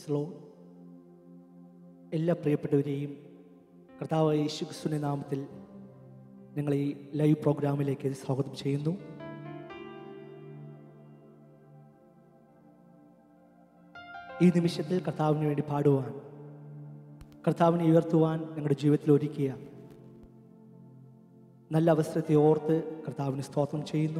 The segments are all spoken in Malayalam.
പ്രൈസലോ എല്ലാ പ്രിയപ്പെട്ടവരെയും കർത്താവ് യേശു ക്രിസ്തുവിൻ്റെ നാമത്തിൽ ഞങ്ങൾ ഈ ലൈവ് പ്രോഗ്രാമിലേക്ക് സ്വാഗതം ചെയ്യുന്നു ഈ നിമിഷത്തിൽ കർത്താവിന് വേണ്ടി പാടുവാൻ കർത്താവിനെ ഉയർത്തുവാൻ ഞങ്ങളുടെ ജീവിതത്തിൽ ഒരുക്കിയ നല്ല അവസരത്തെ ഓർത്ത് കർത്താവിന് സ്തോത്രം ചെയ്യുന്നു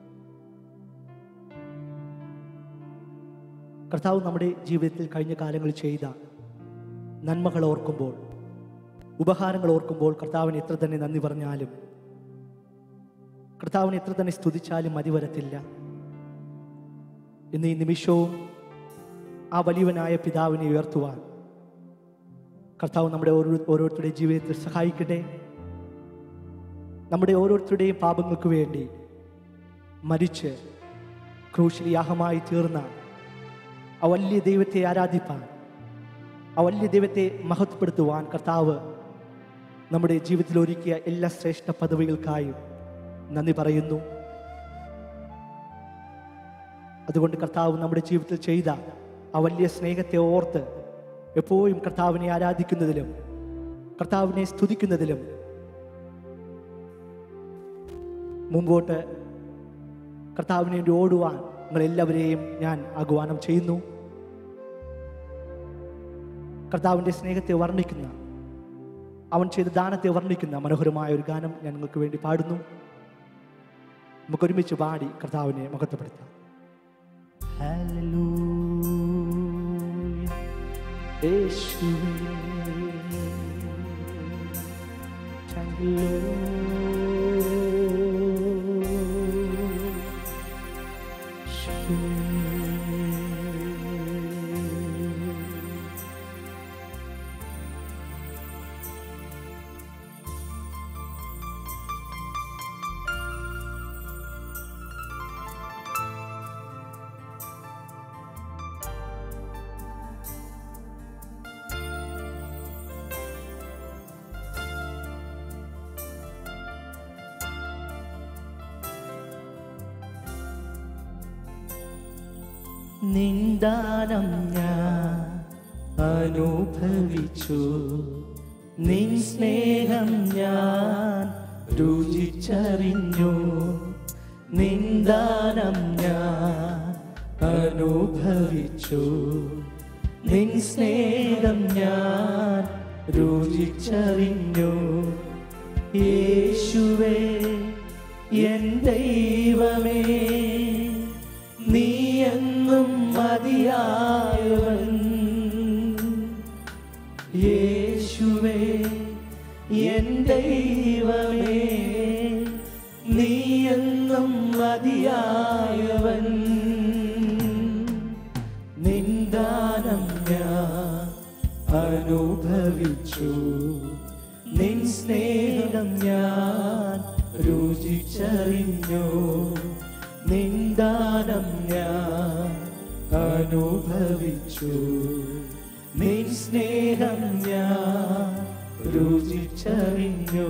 കർത്താവ് നമ്മുടെ ജീവിതത്തിൽ കഴിഞ്ഞ കാലങ്ങളിൽ ചെയ്ത നന്മകൾ ഓർക്കുമ്പോൾ ഉപഹാരങ്ങൾ ഓർക്കുമ്പോൾ കർത്താവിന് എത്ര തന്നെ നന്ദി പറഞ്ഞാലും കർത്താവിനെ എത്ര തന്നെ സ്തുതിച്ചാലും മതി വരത്തില്ല ഇന്ന് ഈ നിമിഷവും ആ വലിയവനായ പിതാവിനെ ഉയർത്തുവാൻ കർത്താവ് നമ്മുടെ ഓരോ ഓരോരുത്തരുടെയും ജീവിതത്തിൽ സഹായിക്കട്ടെ നമ്മുടെ ഓരോരുത്തരുടെയും പാപങ്ങൾക്ക് വേണ്ടി മരിച്ച് ക്രൂശിൽ യാഹമായി തീർന്ന ആ വലിയ ദൈവത്തെ ആരാധിപ്പാൻ ആ വലിയ ദൈവത്തെ മഹത്വപ്പെടുത്തുവാൻ കർത്താവ് നമ്മുടെ ജീവിതത്തിൽ ഒരുക്കിയ എല്ലാ ശ്രേഷ്ഠ പദവികൾക്കായും നന്ദി പറയുന്നു അതുകൊണ്ട് കർത്താവ് നമ്മുടെ ജീവിതത്തിൽ ചെയ്ത ആ വലിയ സ്നേഹത്തെ ഓർത്ത് എപ്പോഴും കർത്താവിനെ ആരാധിക്കുന്നതിലും കർത്താവിനെ സ്തുതിക്കുന്നതിലും മുമ്പോട്ട് കർത്താവിന് വേണ്ടി ഓടുവാൻ നിങ്ങളെല്ലാവരെയും ഞാൻ ആഹ്വാനം ചെയ്യുന്നു കർത്താവിൻ്റെ സ്നേഹത്തെ വർണ്ണിക്കുന്ന അവൻ ചെയ്ത ദാനത്തെ വർണ്ണിക്കുന്ന മനോഹരമായ ഒരു ഗാനം ഞാൻ നിങ്ങൾക്ക് വേണ്ടി പാടുന്നു നമുക്ക് ഒരുമിച്ച് പാടി കർത്താവിനെ മഹത്വപ്പെടുത്താം Hallelujah. യേശുവേ. Thank you, Lord. യേശുവേ. നിന്ദാനം ഞാൻ അനുഭവിച്ചു നിൻ സ്നേഹം ഞാൻ രുചിച്ചറിഞ്ഞു നിന്ദാനം ഞാൻ അനുഭവിച്ചു നിൻ സ്നേഹം ഞാൻ രുചിച്ചറിഞ്ഞു യേശുവേ എൻ ദൈവമേ നീ എന്നും മതിയായവൻ യേശുവേ എൻ ദൈവമേ നീ എന്നും മതിയായവൻ നിന്ദാനം ഞാൻ അനുഭവിച്ചു നിൻ സ്നേഹം ഞാൻ രുചിച്ചറിഞ്ഞു നിന്ദാനം ഞാൻ അനുഭവിച്ചു നിൻ സ്നേഹം ഞാൻ രുചിച്ചറിഞ്ഞു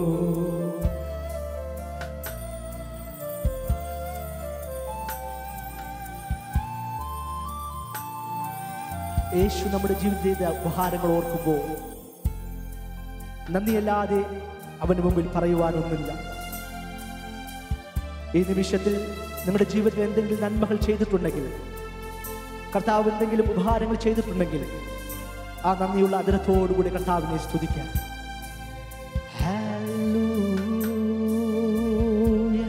യേശു നമ്മുടെ ജീവിതത്തിൽ ചെയ്ത ഉപഹാരങ്ങൾ ഓർക്കുമ്പോൾ നന്ദിയല്ലാതെ അവന് മുമ്പിൽ പറയുവാനൊന്നുമില്ല ഈ നിമിഷത്തിൽ നിങ്ങളുടെ ജീവിതത്തിൽ എന്തെങ്കിലും നന്മകൾ ചെയ്തിട്ടുണ്ടെങ്കിൽ കർത്താവ് എന്തെങ്കിലും ഉപഹാരങ്ങൾ ചെയ്തിട്ടുണ്ടെങ്കിൽ ആ നന്ദിയുള്ള അതിരത്തോടുകൂടി കർത്താവിനെ സ്തുതിക്കാൻ Hallelujah.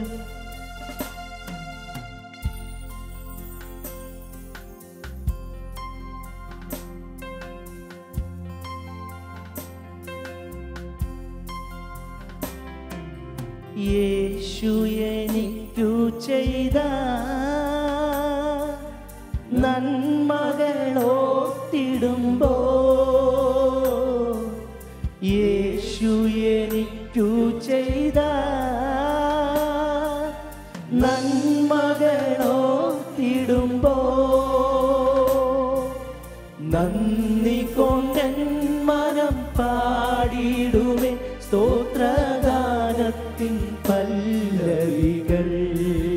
യേശു എനിക്കു ചെയ്ത നന്മകളോത്തിടുമ്പോ യേശു എനിക്കു ചെയ്ത നന്മകളോത്തിടുമ്പോ നന്ദി കൊണ്ടൻ മനം പാടിടുമേ സ്തോത്രഗാനത്തിൻ പല്ലവികൾ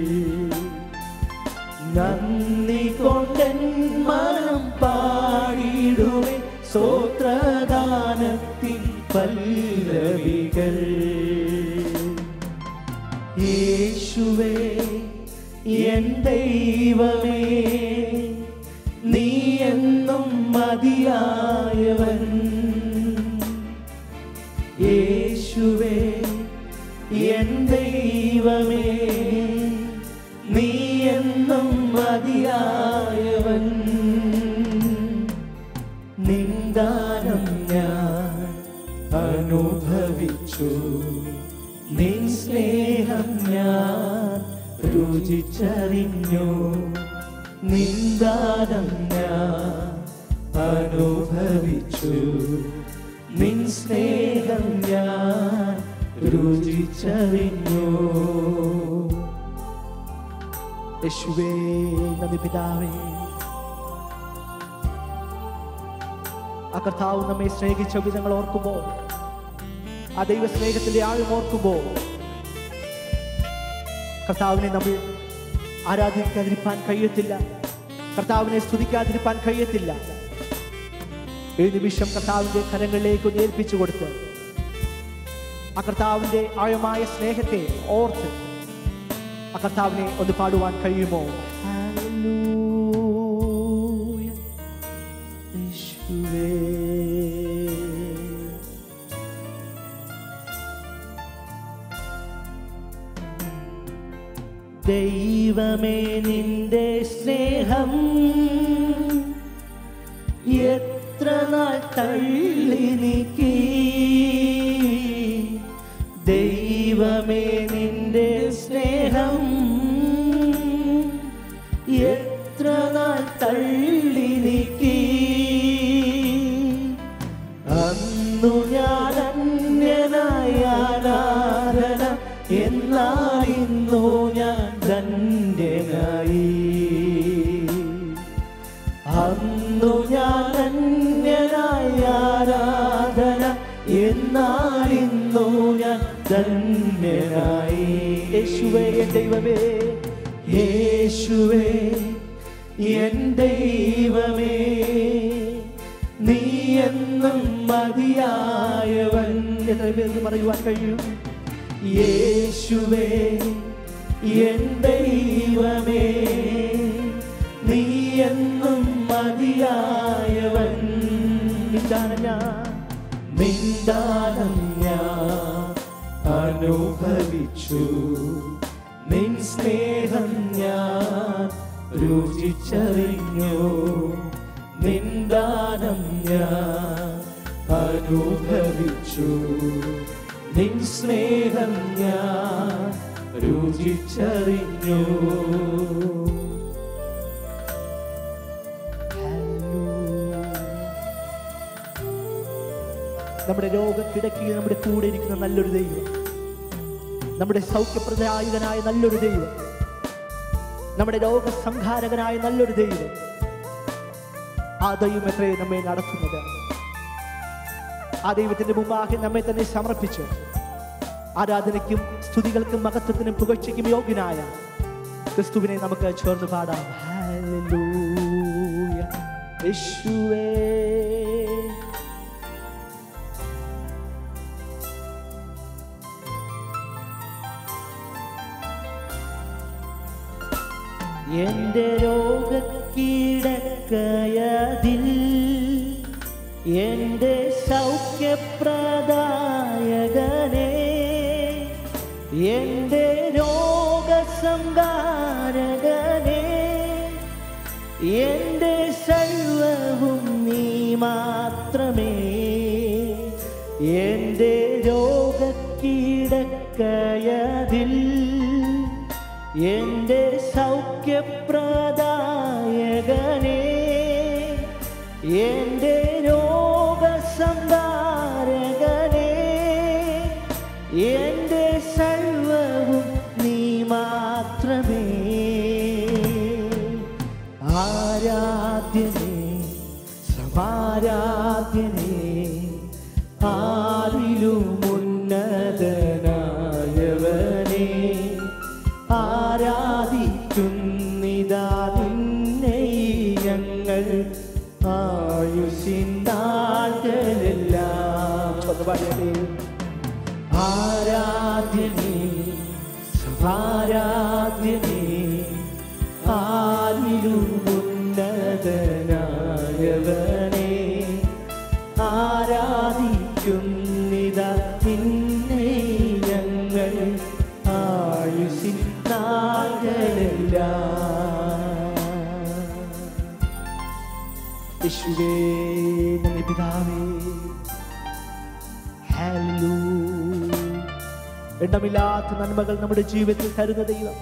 നന്ദി കൊണ്ടൻ മനം പാടി യേശുവേ എൻ ദൈവമേ നീ എന്നും മതിയായവൻ യേശുവേ എൻ ദൈവമേ നീ എന്നും മതിയായവൻ നിന്ദാനം ഞാൻ അനുഭവിച്ചു നിൻ സ്നേഹം ഞാൻ രുചിച്ചറിഞ്ഞു നിന്ദാനം ഞാൻ അനുഭവിച്ചു നിൻ സ്നേഹം ഞാൻ രുചിച്ചറിഞ്ഞു യേശുവേ നന്ദി പിതാവേ ആ കർത്താവ് നമ്മെ സ്നേഹിച്ച വിധങ്ങൾ ഓർക്കുമ്പോൾ ആ ദൈവ സ്നേഹത്തിന്റെ ആഴം ഓർക്കുമ്പോൾ കർത്താവിനെ നമ്മൾ ആരാധിക്കാതിരിക്കാൻ കഴിയത്തില്ല കർത്താവിനെ സ്തുതിക്കാതിരിക്കാൻ കഴിയത്തില്ല ഈ നിമിഷം കർത്താവിന്റെ കരങ്ങളിലേക്ക് ഒന്ന് ഏൽപ്പിച്ചു കൊടുത്ത് ആ കർത്താവിന്റെ ആഴമായ സ്നേഹത്തെ ഓർത്ത് ആ കർത്താവിനെ ഒന്ന് പാടുവാൻ കഴിയുമോ ഹല്ലേലൂയ. യേശുവേ. ദൈവമേ നിന്റെ സ്നേഹം എത്ര നാൾ തള്ളി നീക്കി ദൈവമേ നിന്റെ സ്നേഹം എത്ര നാൾ തള്ളി നീക്കി അന്നു ഞാൻ അന്യനായ ആരാധന എന്നാൽ ഇന്നു ഞാൻ ധന്യനായി അന്നു ഞാൻ അന്യനായ ആരാധന എന്നാൽ ഇന്നു ഞാൻ ധന്യനായി യേശുവേ എൻ ദൈവമേ യേശുവേ എൻ ദൈവമേ നീ എന്നും മതിയായവൻ എത്ര പേർക്ക് പറയുവാൻ കഴിയും യേശുവേ എൻ ദൈവമേ നീ എന്നും മതിയായവൻ നിന്ദാനം ഞാൻ നിന്ദാനം ഞാൻ അനുഭവിച്ചു നിൻ സ്നേഹം ഞാൻ രുചിച്ചറിഞ്ഞു നിന്ദാനം ഞാൻ അനുഭവിച്ചു നിൻ സ്നേഹം ഞാൻ രുചിച്ചറിഞ്ഞു നമ്മുടെ രോഗക്കിടക്കിൽ നമ്മുടെ കൂടെ ഇരിക്കുന്ന നല്ലൊരു ദൈവം നമ്മുടെ സൗഖ്യപ്രദായകനായ നല്ലൊരു ദൈവം നമ്മുടെ രോഗസംഹാരകനായ നല്ലൊരു ദൈവം ആ ദൈവം എത്രയും നമ്മെ നടത്തുന്നത് ആ ദൈവത്തിന്റെ മുമ്പാകെ നമ്മെ തന്നെ സമർപ്പിച്ച് ആരാധനയ്ക്കും സ്തുതികൾക്കും മഹത്വത്തിനും പുകഴ്ചയ്ക്കും യോഗ്യനായ ക്രിസ്തുവിനെ നമുക്ക് ചേർന്ന് പാടാം ഹല്ലേലൂയ. യേശുവേ എന്റെ രോഗക്കീടക്കയതിൽ എന്റെ സൗഖ്യപ്രദായകനെ എന്റെ രോഗസംഹാരകനെ എന്റെ സർവവും നീ മാത്രമേ എന്റെ രോഗക്കീടക്കയതിൽ എന്റെ സൗഖ്യപ്രദായകനെ എന്റെ രോഗസംഹാരകനെ എന്റെ സർവവും നീ മാത്രമേ ആരാധ്യനേ സമാരാധ്യനേ ആരിലും ഉന്നതനായവനേ ആരാധിക്കുന്നിതാ നിന്നെ ഞങ്ങൾ ആയുഷിന്താകളെല്ലാം ആരാധ്യനേ സമാരാ ആരാധ്യനേ ആരിലും ഉന്നതനായവനേ ആരാധിക്കുന്നിത നിന്നെ ഞങ്ങൾ ആയുസിൻ നാളുകളെല്ലാം യേശുവേ നന്ദി പിതാവേ ഹല്ലേലൂയ. എണ്ണമില്ലാത്ത നന്മകൾ നമ്മുടെ ജീവിതത്തിൽ തരുന്ന ദൈവം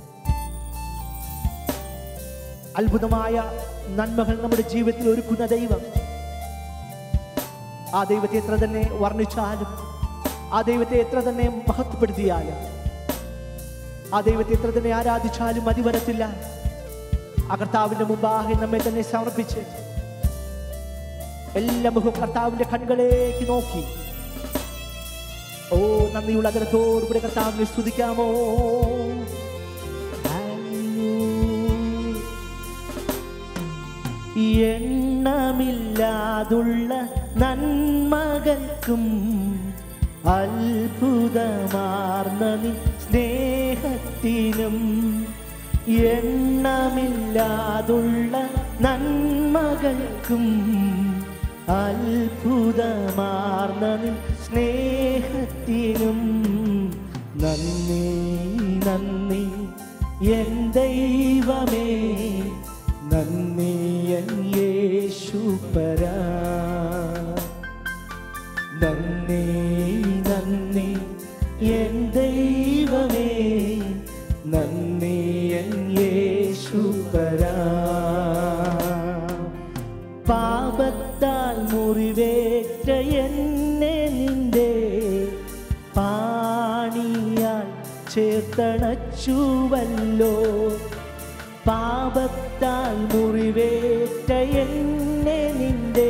അത്ഭുതമായ നന്മകൾ നമ്മുടെ ജീവിതത്തിൽ ഒരുക്കുന്ന ദൈവം ആ ദൈവത്തെ എത്ര തന്നെ വർണ്ണിച്ചാലും ആ ദൈവത്തെ എത്ര തന്നെ മഹത്വപ്പെടുത്തിയാലും ആ ദൈവത്തെ എത്ര തന്നെ ആരാധിച്ചാലും മതി വരത്തില്ല ആ കർത്താവിന്റെ മുമ്പാകെ നമ്മെ തന്നെ സമർപ്പിച്ച് എല്ലാ മുഖം കർത്താവിന്റെ കണ്ണുകളേക്ക് നോക്കി ഓ നന്ദിയുള്ള അകലത്തോടുകൂടെ കർത്താവിനെ സ്തുതിക്കാമോ എണ്ണമില്ലാതുള്ള നന്മകൾക്കും അത്ഭുതമാർന്ന നീ സ്നേഹത്തിനും എണ്ണമില്ലാതുള്ള നന്മകൾക്കും അത്ഭുതമാർന്ന നിൻ സ്നേഹത്തിനും നന്ദി നന്ദി എൻ ദൈവമേ നന്ദി എൻ യേശുപരാ നന്ദി നന്ദി എൻ ദൈവമേ നന്ദി എൻ യേശുപരാ പാപത്താൽ മുറിവേറ്റ എന്നെ നിന്റെ പാണിയാൽ ചേർത്തണച്ചുവല്ലോ പാപത്താൽ മുറിവേറ്റ എന്നെ നിന്റെ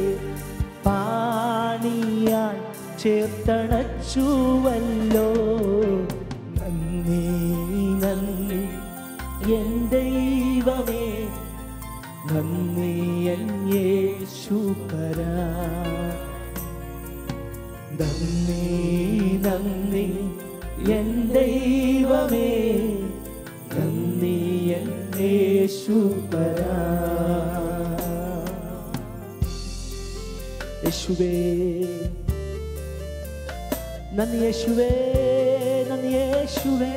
പാണിയാൽ ചേർത്തണച്ചുവല്ലോ നന്ദി നന്ദി എൻ ദൈവമേ നന്ദി എൻ യേശുപരാ നന്ദി നന്ദി എൻ ദൈവമേ നന്ദി എൻ യേശുപരാ യേശുവേ നന്ദി യേശുവേ നന്ദി യേശുവേ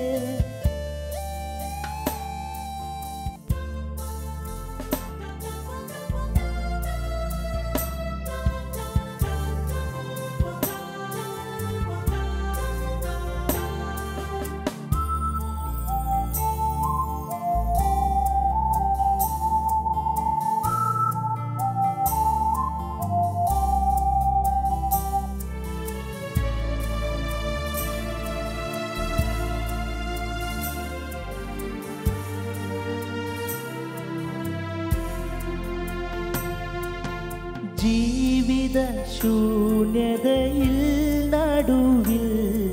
ജീവിത ശൂന്യതയിൽ നടുവിൽ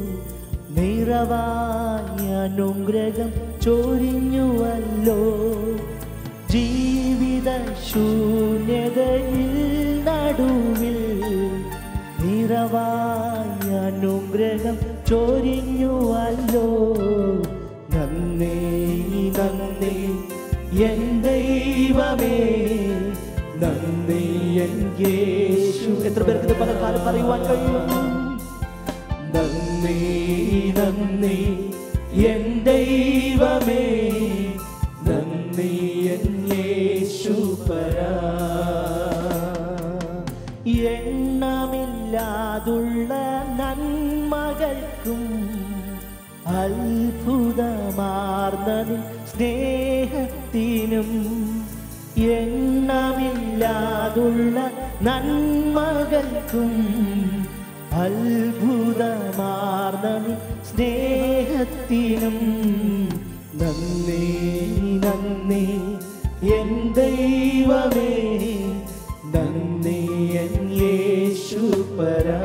നിറവായ അനുഗ്രഹം ചൊരിഞ്ഞുവല്ലോ ജീവിത ശൂന്യതയിൽ നടുവിൽ നിറവായ അനുഗ്രഹം ചൊരിഞ്ഞുവല്ലോ നന്ദി നന്ദി എൻ ദൈവമേ നന്ദി എൻ യേശു എത്ര പേർക്ക് ഇത് പകൽക്കാലം പറയുവാൻ കഴിയും നന്ദി നന്ദി എൻ ദൈവമേ നന്ദി എൻ യേശുപരാ എണ്ണമില്ലാതുള്ള നന്മകൾക്കും അത്ഭുതമാർന്ന നിൻ സ്നേഹത്തിനും എണ്ണമില്ലാതുള്ള നന്മകൾക്കും അത്ഭുതമാർന്ന നിൻ സ്നേഹത്തിനും നന്ദി നന്ദി എൻ ദൈവമേ നന്ദി എൻ യേശുപരാ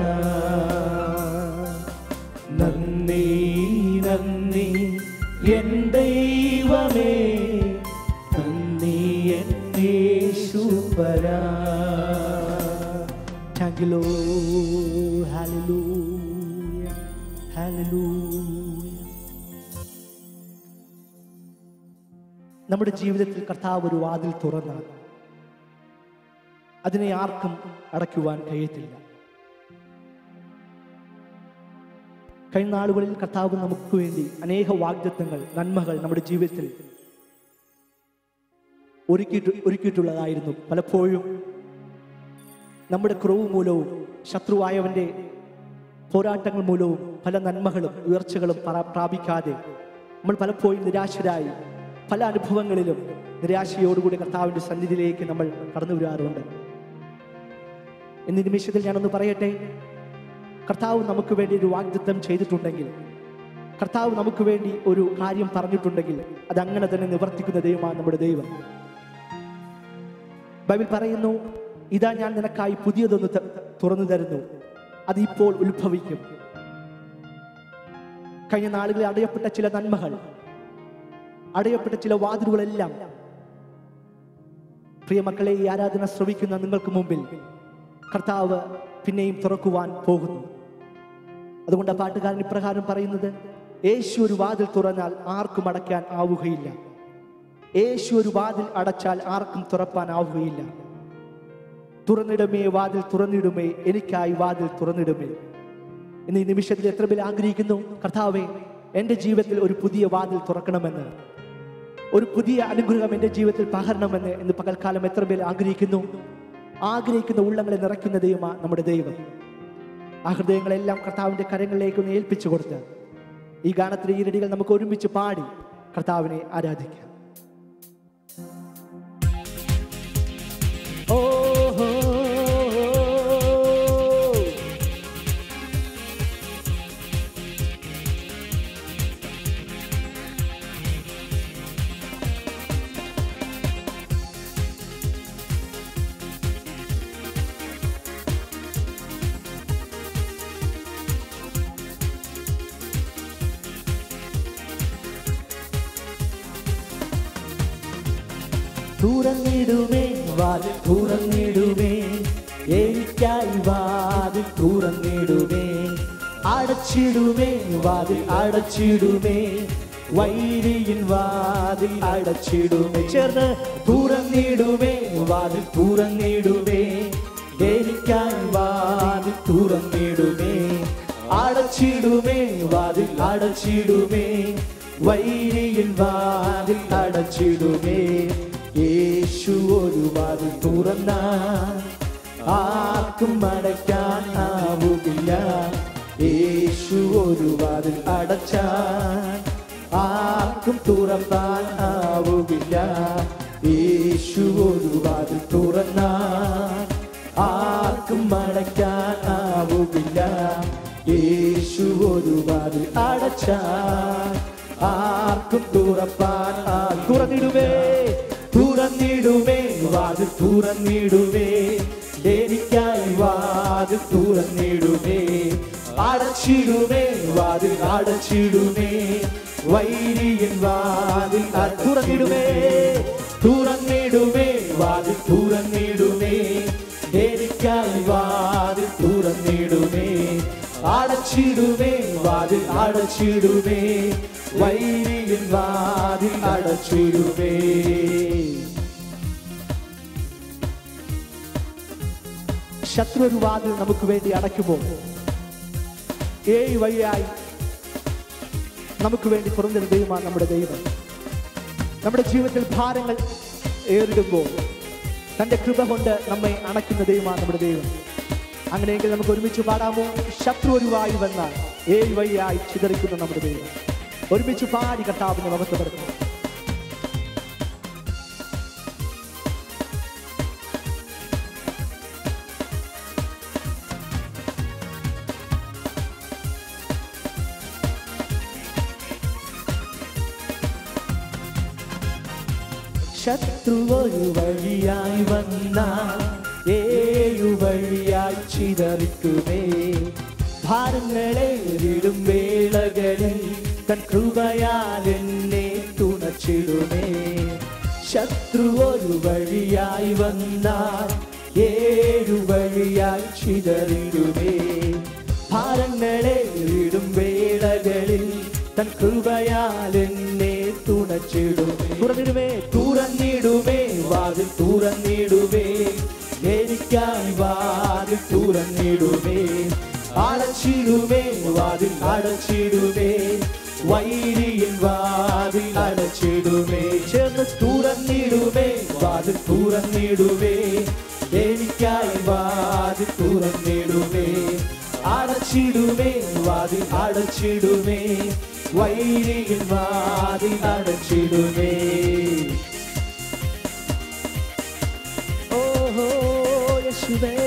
നന്ദി നന്ദി എൻ ദൈവമേ നന്ദി എൻ യേശുപരാ thank you lord hallelujah hallelujah നമ്മുടെ ജീവിതത്തിൽ കർത്താവ് ഒരു വാതിൽ തുറന്നാൽ അതിനെ ആർക്കും അടയ്ക്കുവാൻ കഴിയത്തില്ല കഴിഞ്ഞ നാളുകളിൽ കർത്താവ് നമുക്ക് വേണ്ടി അനേക വാഗ്ദത്വങ്ങൾ നന്മകൾ നമ്മുടെ ജീവിതത്തിൽ ഒരുക്കിയിട്ട് ഒരുക്കിയിട്ടുള്ളതായിരുന്നു പലപ്പോഴും നമ്മുടെ കുറവ് മൂലവും ശത്രുവായവന്റെ പോരാട്ടങ്ങൾ മൂലവും പല നന്മകളും ഉയർച്ചകളും പറ- പ്രാപിക്കാതെ നമ്മൾ പലപ്പോഴും നിരാശരായി പല അനുഭവങ്ങളിലും നിരാശയോടുകൂടി കർത്താവിന്റെ സന്നിധിയിലേക്ക് നമ്മൾ കടന്നു വരാറുണ്ട് എന്നീ നിമിഷത്തിൽ ഞാനൊന്ന് പറയട്ടെ കർത്താവ് നമുക്ക് വേണ്ടി ഒരു വാഗ്ദത്തം ചെയ്തിട്ടുണ്ടെങ്കിൽ കർത്താവ് നമുക്ക് വേണ്ടി ഒരു കാര്യം പറഞ്ഞിട്ടുണ്ടെങ്കിൽ അത് അങ്ങനെ തന്നെ നിവർത്തിക്കുന്ന ദൈവമാണ് നമ്മുടെ ദൈവം ബൈബിൾ പറയുന്നു ഇതാ ഞാൻ നിനക്കായി പുതിയതൊന്ന് ത- തുറന്നു തരുന്നു അത് ഇപ്പോൾ ഉത്ഭവിക്കും കഴിഞ്ഞ നാളുകളിൽ അടയപ്പെട്ട ചില നന്മകൾ അടയപ്പെട്ട ചില വാതിലുകളെല്ലാം പ്രിയ മക്കളെ ഈ ആരാധന ശ്രവിക്കുന്ന നിങ്ങൾക്ക് മുമ്പിൽ കർത്താവ് പിന്നെയും തുറക്കുവാൻ പോകുന്നു അതുകൊണ്ട് ആ പാട്ടുകാരൻ ഇപ്രകാരം പറയുന്നത് യേശു ഒരു വാതിൽ തുറന്നാൽ ആർക്കും അടയ്ക്കാൻ ആവുകയില്ല യേശു ഒരു വാതിൽ അടച്ചാൽ ആർക്കും തുറപ്പാൻ ആവുകയില്ല തുറന്നിടുമേ വാതിൽ തുറന്നിടുമേ എനിക്കായി വാതിൽ തുറന്നിടുമേ ഇന്ന് ഈ നിമിഷത്തിൽ എത്ര പേർ ആഗ്രഹിക്കുന്നു കർത്താവെ എൻ്റെ ജീവിതത്തിൽ ഒരു പുതിയ വാതിൽ തുറക്കണമെന്ന് ഒരു പുതിയ അനുഗ്രഹം എൻ്റെ ജീവിതത്തിൽ പകരണമെന്ന് എന്ന് പകൽക്കാലം എത്ര പേർ ആഗ്രഹിക്കുന്നു ആഗ്രഹിക്കുന്ന ഉള്ളങ്ങളെ നിറയ്ക്കുന്ന ദൈവമാ നമ്മുടെ ദൈവം ആ ഹൃദയങ്ങളെല്ലാം കർത്താവിൻ്റെ കരങ്ങളിലേക്ക് ഒന്ന് ഏൽപ്പിച്ചു കൊടുത്ത് ഈ ഗാനത്തിലെ ഈ രടികൾ നമുക്ക് ഒരുമിച്ച് പാടി കർത്താവിനെ ആരാധിക്കാം ഓ ഹോ, ഹോ. തുറന്നിടുമേ വാതിൽ തുറന്നിടുമേ എനിക്കായി വാതിൽ തുറന്നിടുമേ അടച്ചിടുമേ വാതിൽ അടച്ചിടുമേ വൈരിയിൻ വാതിൽ അടച്ചിടുമേ ചേർന്ന് തുറന്നിടുമേ വാതിൽ തുറന്നിടുമേ എനിക്കായി വാതിൽ തുറന്നിടുമേ അടച്ചിടുമേ വാതിൽ അടച്ചിടുമേ വൈരിയിൽ വാതിൽ അടച്ചിടുമേ യേശു ഒരു വാതിൽ തുറന്ന ആർക്കും അടയ്ക്കാൻ ആവുകില്ല യേശു ഒരു വാതിൽ അടച്ചാൽ ആർക്കും തുറപ്പാൻ ആവുകില്ല യേശു ഒരു വാതിൽ തുറന്നാൽ ആർക്കും അടയ്ക്കാൻ ആവുകില്ല യേശു ഒരു വാതിൽ അടച്ചാൽ ആർക്കും തുറപ്പാൻ ആ തുറന്നിടുവേ തുറന്നിടുവേ വാതിൽ തുറന്നിടുവേ എനിക്കായി വാതിൽ തുറന്നിടുവേ അടച്ചിടുമേ വാതിൽ അടച്ചിടുമേ വൈരിയൻ വാതിൽ അ- തുറന്നിടുമേ തുറന്നിടുമേ വാതിൽ തുറന്നിടുമേ എനിക്കായി വാതിൽ തുറന്നിടുമേ അടച്ചിടുമേ വാതിൽ അടച്ചിടുമേ വൈരിയൻ വാതിൽ അടച്ചിടുമേ ശത്രു ഒരു വാതിൽ നമുക്ക് വേണ്ടി അടയ്ക്കുമ്പോൾ ഏഴ് വഴിയായി നമുക്ക് വേണ്ടി തുറന്നൊരു ദൈവമാണ് നമ്മുടെ ദൈവം നമ്മുടെ ജീവിതത്തിൽ ഭാരങ്ങൾ ഏറിടുമ്പോൾ തന്റെ കൃപ കൊണ്ട് നമ്മെ അണയ്ക്കുന്ന ദൈവമാണ് നമ്മുടെ ദൈവം അങ്ങനെയെങ്കിൽ നമുക്ക് ഒരുമിച്ച് പാടാമോ ശത്രു ഒരു വായു വന്നാൽ ഏഴ് വഴിയായി ചിതറിക്കുന്ന നമ്മുടെ ദൈവം ഒരുമിച്ച് പാടി കർത്താവിനെ മഹത്വപ്പെടുത്തുന്നു ശത്രു ഒരു വഴിയായി വന്നാൽ ഏഴു വഴിയായി ചിതറിക്കുമേ ഭാരങ്ങളെ വിടും വേളകളിൽ തൻ കൃപയാൽ എന്നെ തുണച്ചിടുമേ ശത്രു ഒരു വഴിയായി വന്നാൽ ഏഴു വഴിയായി ചിതറിടുമേ ഭാരങ്ങളെ വിടും വേളകളിൽ തൻ കൃപയാൽ എന്നെ തുണ അടച്ചിടുമേ തുറന്നിടുമേ തുറന്നിടുമേ വാതിൽ തുറന്നിടുമേ എനിക്കായി വാതിൽ തുറന്നിടുമേ അടച്ചിടുമേ വാതിൽ അടച്ചിടുമേ വൈരിയിൽ വാതിൽ അടച്ചിടുമേ ചേർന്ന് തുറന്നിടുമേ വാതിൽ തുറന്നിടുമേ എനിക്കായി വാതിൽ തുറന്നിടുമേ അടച്ചിടുമേ വാതിൽ അടച്ചിടുമേ വൈരിയിൽ വാതിൽ അടച്ചിടുമേ ഓഹോ യേശുവേ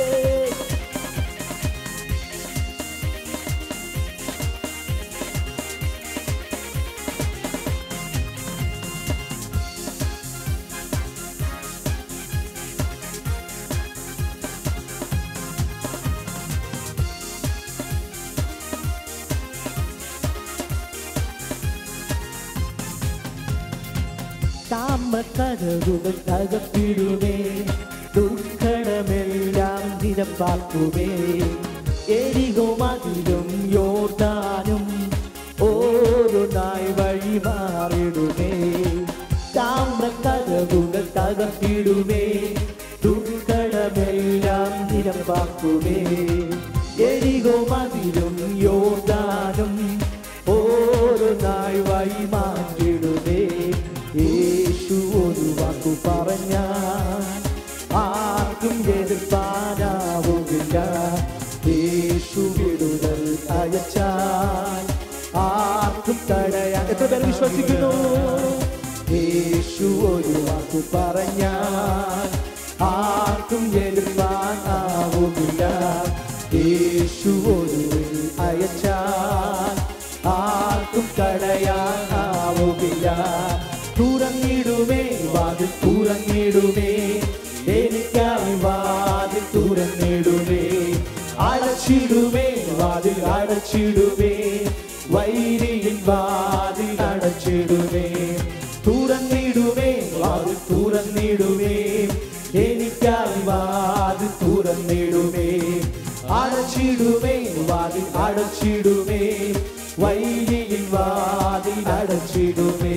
താമക്കടവുകൾ തകർത്തിടുമേ ദുർഘടമെല്ലാം നിരപ്പാക്കുമേ എരികോ മതിലും യോർദാനും ഓരോന്നായി വഴി മാറിടുമേ താമ്രക്കടവുകൾ തകർത്തിടുമേ ദുർഘടമെല്ലാം നിരപ്പാക്കുമേ എരികോ മതിലും യോർദാനും ഓരോന്നായി വഴി മാറ്റിടുമേ യേശു ഒരു വാക്കു പറഞ്ഞാൽ ആർക്കും എതിർപ്പാനാവുകയില്ല യേശു വിടുതൽ അയച്ചാൽ ആർക്കും തടയാൻ എത്ര പേർ വിശ്വസിക്കുന്നു യേശു ഒരു വാക്കു പറഞ്ഞാൽ ആർക്കും എതിർപ്പാനാവുകയില്ല യേശു ഒരു അയച്ചാൽ ആർക്കും തടയാനാവുകയില്ല തുറന്നിടുമേ വാതിൽ തുറന്നിടുമേ എനിക്കായി വാതിൽ തുറന്നിടുമേ അടച്ചിടുമേ വാതിൽ അടച്ചിടുമേ വൈരിയിൽ വാതിൽ അടച്ചിടുമേ തുറന്നിടുമേ വാതിൽ തുറന്നിടുമേ എനിക്കായി വാതിൽ തുറന്നിടുമേ അടച്ചിടുമേ വാതിൽ അടച്ചിടുമേ വൈരിയിൽ വാതിൽ അടച്ചിടുമേ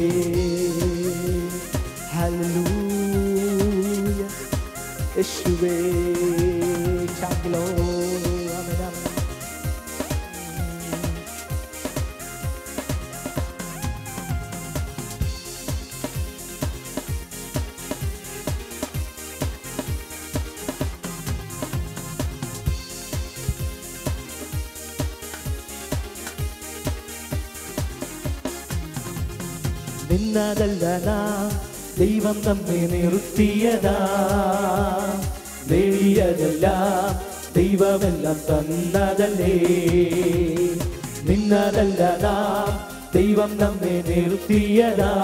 ഹല്ലേലൂയ യേശുവേ ചാങ്കിലോ ആമേൻ ആമേൻ നിന്നതല്ല നാം ദൈവം നമ്മെ നിർത്തിയതാ നേടിയതെല്ലാം ദൈവമെല്ലാം തന്നതല്ലേ നിന്നതല്ല നാം ദൈവം നമ്മെ നിർത്തിയതാ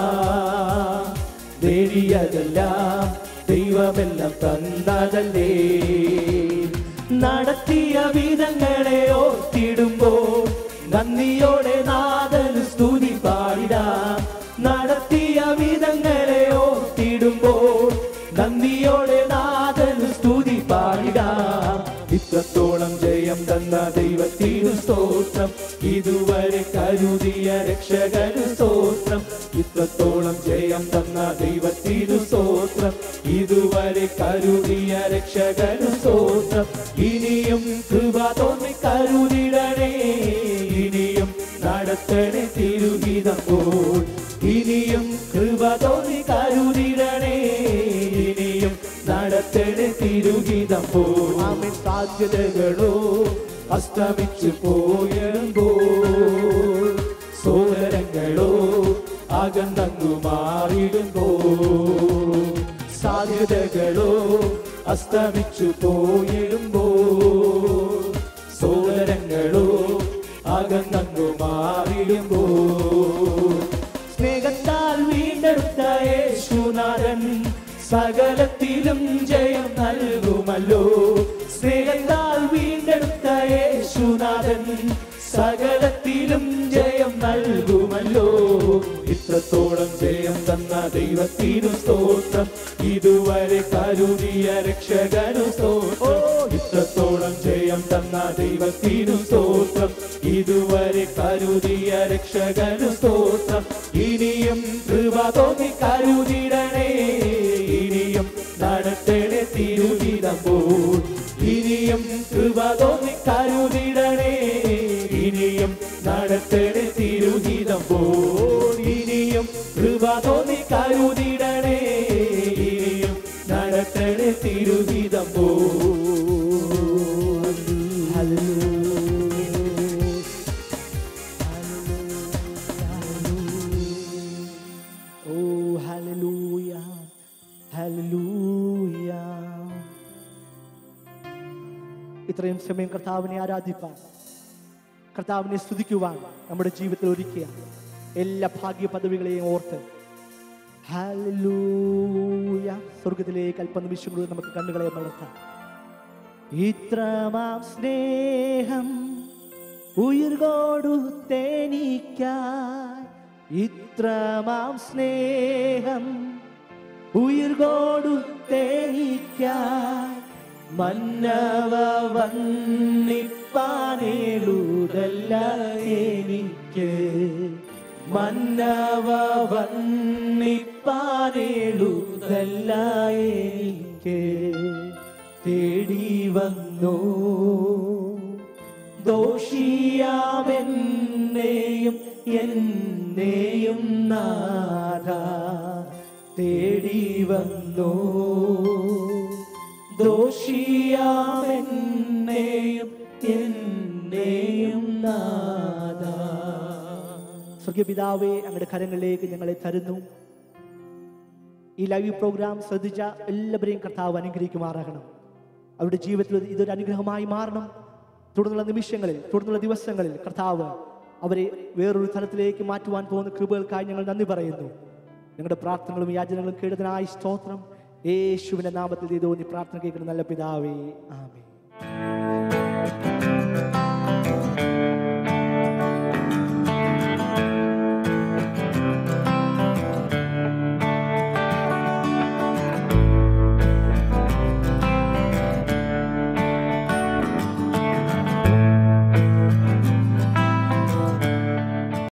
നേടിയതെല്ലാം ദൈവമെല്ലാം തന്നതല്ലേ നടത്തിയ വിധങ്ങളെ ഓർത്തിടുമ്പോൾ നന്ദിയോടെ നാഥന് സ്തുതി പാടിടാം നടത്തിയ വിധങ്ങളെ ഓർത്തിടുമ്പോൾ നന്ദിയോടെ നാഥന് സ്തുതി പാടിടാം ഇത്രത്തോളം ജയം തന്ന ദൈവത്തിനു സ്തോത്രം ഇതുവരെ കരുതിയ രക്ഷകന് സ്തോത്രം ഇത്രത്തോളം ജയം തന്ന ദൈവത്തിനു സ്തോത്രം ഇതുവരെ കരുതിയ രക്ഷകന് സ്തോത്രം ഇനിയും കൃപ തോന്നി കരുതിടണേ ഇനിയും നടത്തണേ തിരുഗീതപ്പോൾ ഇനിയും കൃപ തോന്നി കരുതിടണേ ഇനിയും നടത്തണേ തിരുഗീതപ്പോൾ ആമേ സാധ്യതകളോ അസ്തമിച്ചു പോയപ്പോൾ സോദരങ്ങളോ അകന്നങ്ങു മാറിടുമ്പോൾ സാധ്യതകളോ അസ്തമിച്ചു പോയിടുമ്പോൾ സോദരങ്ങളോ അകന്നങ്ങു മാറിടുമ്പോൾ സ്നേഹത്താൽ വീണ്ടെടുത്ത യേശുനാഥൻ സകലത്തിലും ജയം നൽകുമല്ലോ സ്നേഹത്താൽ വീണ്ടെടുത്ത യേശുനാഥൻ സകലത്തിലും ജയം നൽകുമല്ലോ ഇത്രത്തോളം ജയം തന്ന ദൈവത്തിനു സ്തോത്രം ഇതുവരെ കരുതിയ രക്ഷകനു സ്തോത്രം ഇത്രത്തോളം ജയം തന്ന ദൈവത്തിനു സ്തോത്രം ഇതുവരെ കരുതിയ രക്ഷകനു സ്തോത്രം ഇനിയും തോന്നി കരുതിടണേ ഇനിയും നടത്തണേ തിരുവിതമ്പോൾ ഇനിയും കൃപ തോന്നി കരുതിടണേ ഇനിയും നടത്തണേ തിരുഹിതമ്പോൾ ഇനിയും കൃപ തോന്നി കരുതിടണേ ഇനിയും നടത്തണേ തിരുഹിതമ്പോൾ ഓ ഹല്ലേലൂയ ഹല്ലേലൂയ ഇത്രയും സമയം കർത്താവിനെ ആരാധിപ്പാൻ കർത്താവിനെ സ്തുതിക്കുവാൻ നമ്മുടെ ജീവിതത്തിൽ ഒരുക്കിയ എല്ലാ ഭാഗ്യ പദവികളെയും ഓർത്ത് ഹല്ലേലൂയ സ്വർഗത്തിലേക്ക് അല്പനിമിഷങ്ങളിൽ നമുക്ക് കണ്ണുകളെ വളർത്താം ഇത്രമാം സ്നേഹം ഉയർകൊടുത്തേനിക്കായി ഇത്രമാം സ്നേഹം ഉയർകൊടുത്തേനിക്കായി മന്നവ വന്നിപ്പാനേടുതല്ല എനിക്ക് മന്നവ വന്നിപ്പാനേടുതല്ല എനിക്ക് തേടി വന്നു ദോഷിയാമെന്നെയും എന്നെയും നാഥ തേടി വന്നു ദോഷിയാമെന്നെയും എന്നെയും നാഥ സ്വർഗപിതാവേ അങ്ങയുടെ കരങ്ങളിലേക്ക് ഞങ്ങളെ തരുന്നു ഈ ലൈവ് പ്രോഗ്രാം ശ്രദ്ധിച്ച എല്ലാവരെയും കർത്താവ് അനുഗ്രഹിക്കുമാറാകണം അവരുടെ ജീവിതത്തിൽ ഇതൊരു അനുഗ്രഹമായി മാറണം തുടർന്നുള്ള നിമിഷങ്ങളിൽ തുടർന്നുള്ള ദിവസങ്ങളിൽ കർത്താവ് അവരെ വേറൊരു തലത്തിലേക്ക് മാറ്റുവാൻ പോകുന്ന കൃപകൾക്കായി ഞങ്ങൾ നന്ദി പറയുന്നു ഞങ്ങളുടെ പ്രാർത്ഥനകളും യാചനകളും കേട്ടതിനായി സ്തോത്രം യേശുവിന്റെ നാമത്തിൽ ചെയ്തു നീ പ്രാർത്ഥന കേൾക്കുന്ന നല്ല പിതാവേ ആമേ